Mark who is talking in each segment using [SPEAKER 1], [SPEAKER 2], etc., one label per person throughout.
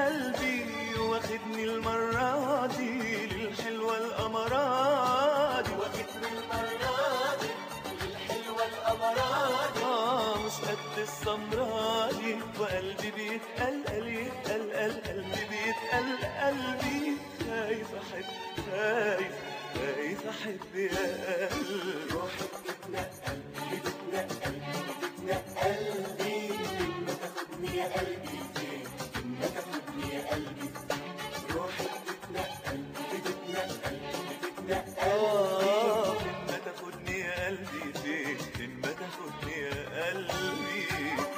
[SPEAKER 1] قلبي واخدني المرة دي للحلوة الأمراض
[SPEAKER 2] واخدني المرة دي للحلوة الأمراض
[SPEAKER 1] آه مش قد السمراني وقلبي بيتقلقل يتقلقل قلبي بيتقل قلبي خايف أحب خايف خايف أحب يا قلبي
[SPEAKER 2] روحي بتتنقل بتتنقل بتتنقل بي لما تاخدني يا قلبي فين لما تاخدني يا قلبي روحي بتتنقل بتتنقل بتتنقل
[SPEAKER 1] آه ما تاخدني يا قلبي فين فين ما تاخدني يا قلبي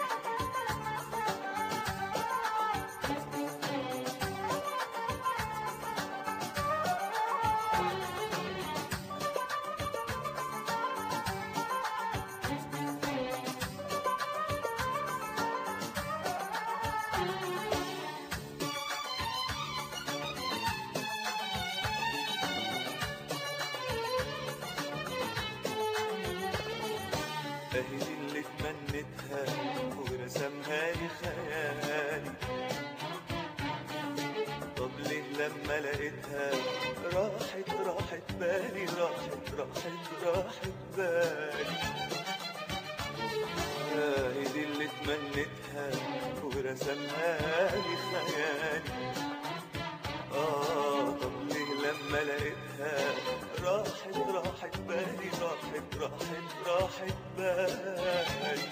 [SPEAKER 1] اهي دي اللي تمنتها ورسمها لي خيالي طب ليه لما لقيتها راحت راحت بالي راحت راحت راحت بالي اهي دي اللي تمنتها ورسمها لي خيالي آه طب ليه لما لقيتها راحت راحت بالي راحت راحت راحت بالي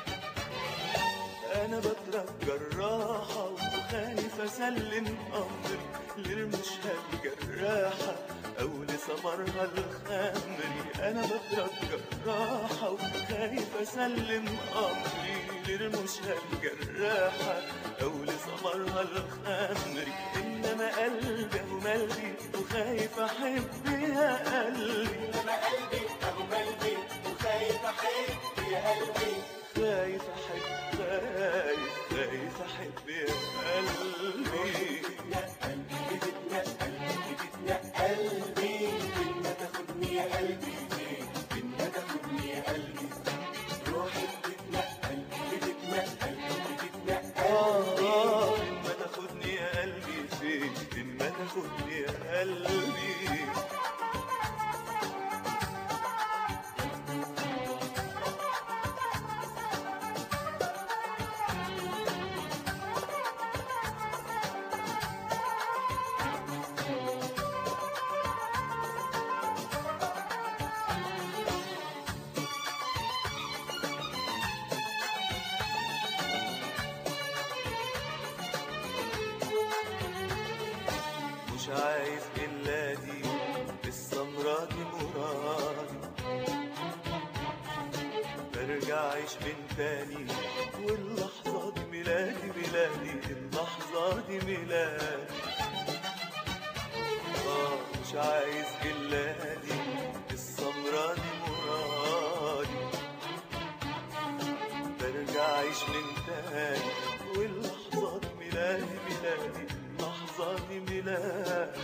[SPEAKER 1] أنا بترجى الراحة وخايف أسلم أمري لرمشها الجراحة أو لثمرها الخمري أنا بترجى الراحة وخايف أسلم أمري لرمشها الجراحة أو لثمرها الخمري إنما قلبي أهو ملبي وخايف أحب يا قلبي
[SPEAKER 2] إنما قلبي أهو قلبي وخايف أحب يا قلبي
[SPEAKER 1] خايف أحب خايف خايف أحب يا قلبي
[SPEAKER 2] بتتنقل بتتنقل بتتنقل بي لما تاخدني يا قلبي فين لما تاخدني يا قلبي روحي بتتنقل بتتنقل بتتنقل
[SPEAKER 1] آه ما تاخدني يا قلبي فين فين ما تاخدني يا قلبي مش عايز إلا دي السمرة دي مرادي برجع أعيش من تاني واللحظة دي ميلادي ميلادي اللحظة دي ميلادي آه مش عايز إلا دي السمرة دي مرادي برجع أعيش من تاني واللحظة دي ميلادي ميلادي اللحظة دي ميلادي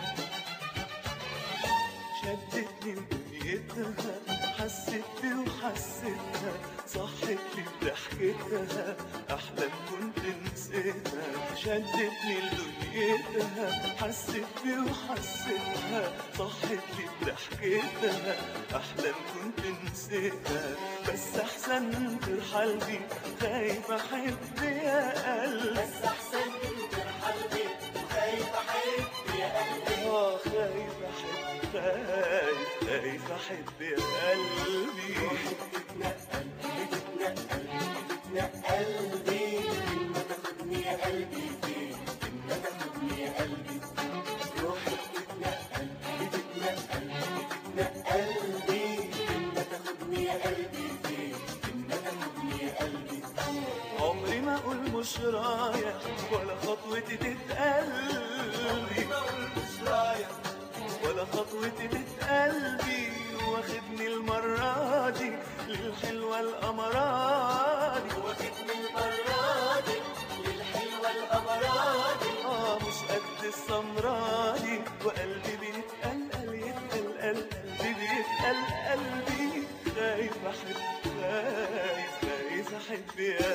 [SPEAKER 1] شدتني لدنيتها حسيت بي وحسيتها صحت لي بضحكتها أحلام كنت نسيتها شدتني لدنيتها حسيت بي وحسيتها صحت لي بضحكتها أحلام كنت نسيتها بس أحسن ترحل بي خايف أحب يا قلبي
[SPEAKER 2] بس أحسن كنت قلبي وخايف أحب يا قلبي
[SPEAKER 1] آه خايف أحب خايف خايف أحب يا قلبي
[SPEAKER 2] بتتنقل بتتنقل بتتنقل بي لما تاخدني يا قلبي فين لما تاخدني يا قلبي روحي بتتنقل بتتنقل بتتنقل بي لما تاخدني يا قلبي فين لما تاخدني يا قلبي
[SPEAKER 1] عمري ما أقول مش رايح ولا خطوتي تتقلبي
[SPEAKER 2] بقول مش رايح
[SPEAKER 1] ولا خطوتي تتقلبي واخدني المرة دي للحلوة الأمراضي
[SPEAKER 2] واخدني المرة دي للحلوة الأمراضي
[SPEAKER 1] آه مش قد السمراني وقلبي بيتقلقل يتقلقل قلبي بيتقل قلبي خايف أحب خايف خايف أحب يا